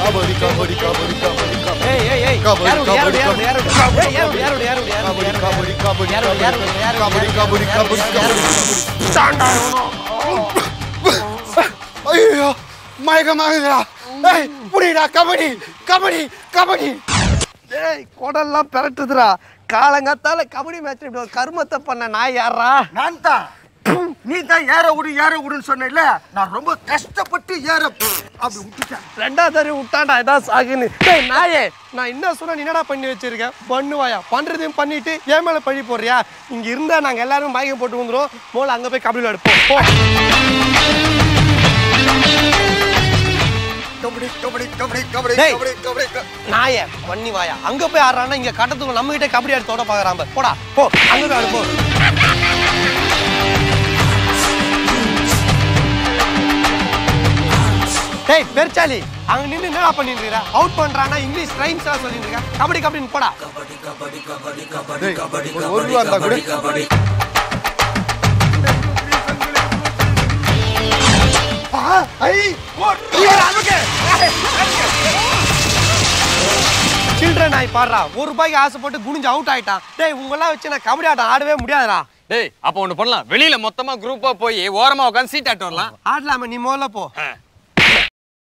கபடி கபடி கபடி கபடி கபடி ஏய் ஏய் ஏய் கபடி, யாரு யாரு கபடி, யாரு யாரு கபடி. ஏய், யாரு யாரு யாரு யாரு கபடி கபடி கபடி யாரு, யாரு, யாரு, கபடி யாரு, கபடி யாரு, கபடி யாரு, கபடி ஐயோ மயக்கமாகுதுடா ஏய் புடிடா கபடி கபடி கபடி ஏய் குடல்லாம் பிரட்டுதுடா காலங்காத்தால கபடி மேட்ச் இப்படி ஒரு கருமத்தை பண்ண நாய் யாரா நான் தான் நீ தான் ஏற விடு ஏற விடுன்னு சொன்னேல்ல நான் ரொம்ப கஷ்டப்பட்டு ஏற அப்படி விட்டுட்டேன் ரெண்டாவது தடவை விட்டாண்டா இதான் சாகுன்னு டேய் நாயே நான் என்ன சொன்னா நீ என்னடா பண்ணி வச்சிருக்கேன் பண்ணுவாயா பண்றதையும் பண்ணிட்டு ஏன் மேல பழி போடுறியா இங்க இருந்தா நாங்க எல்லாரும் மயக்கம் போட்டு வந்துரும் மோல அங்க போய் கபடி விளையாடுப்போம் போ கபடி கபடி கபடி கபடி டேய். கபடி கபடி க- நாயே பண்ணி வாயா அங்க போய் ஆடுறான்னா இங்க கட்டத்துக்கு நம்ம கிட்ட கபடி ஆடி தோட பாக்குறான் பாரு. போடா போ அங்க போய் ஆடு போ டேய் பெருச்சாலி அங்க நின்னு என்னடா பண்ணிட்டு இருக்கற அவுட் பண்றானா இங்கிலீஷ் ரைம்ஸ் எல்லாம் சொல்லிட்டு இருக்க கபடி கபடின்னு போடா டேய் ஒரு ஒரு ரூபா இருந்தா கூட ஆ, ஐ சில்ட்ரன் ஆகி பாடுறா ஒரு ரூபாய்க்கு ஆசைப்பட்டு குனிஞ்சு அவுட் ஆயிட்டான் டேய் உங்கெல்லாம் வச்சு நான் கபடி ஆட்டம் ஆடவே முடியாதுடா டேய் அப்போ ஒண்ணு பண்ணலாம் வெளியில மொத்தமா குரூப்பா போய் ஓரமா உட்காந்து சீட் ஆட்டு வரலாம் ஆடலாமே நீ முதல்ல போ